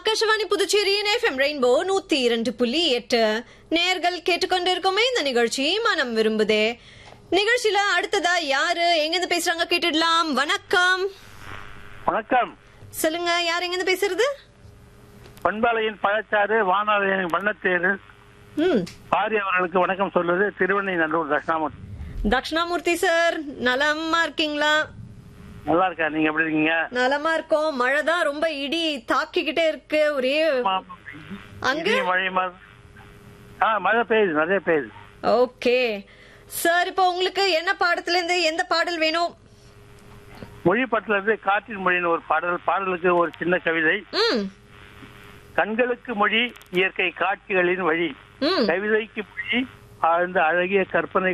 ஆகாஷவாணி புதுச்சேரியின் FM rainbow நூத்தி இரண்டு புள்ளி எட்டு நேர்கள் கேட்டுக்கொண்டிருக்கோமே இந்த நிகழ்ச்சி மனம் விரும்புதே நிகழ்ச்சியில அடுத்ததா யாரு எங்கிருந்து பேசுறாங்க கேட்டுடலாம் வணக்கம் வணக்கம் சொல்லுங்க யார் எங்கிருந்து பேசுறது பண்பாளையின் பழச்சாறு வானாலயின் வண்ணத்தேரு ம் பாரி அவர்களுக்கு வணக்கம் சொல்வது திருவண்ணை நல்லூர் தட்சிணாமூர்த்தி தக்ஷணாமூர்த்தி சார் நலமா இருக்கீங்களா நல்லா இருக்கா நீங்க எப்படி இருக்கீங்க நலமா இருக்கோம் மழை தான் ரொம்ப இடி தாக்கிக்கிட்டே இருக்கு ஒரே அங்க இடி, மழை ம- ஆ மழை பெய்யுது நிறைய பெய்யுது ஓகே சார் இப்போ உங்களுக்கு என்ன பாடத்துல இருந்து எந்த பாடல் வேணும் மொழி பட்டில இருந்து காற்றின் மொழின்னு ஒரு பாடல் பாடலுக்கு ஒரு சின்ன கவிதை ம் கண்களுக்கு மொழி இயற்கை காட்சிகளின் வழி ம் கவிதைக்கு மொழி ஆழ்ந்த அழகிய கற்பனை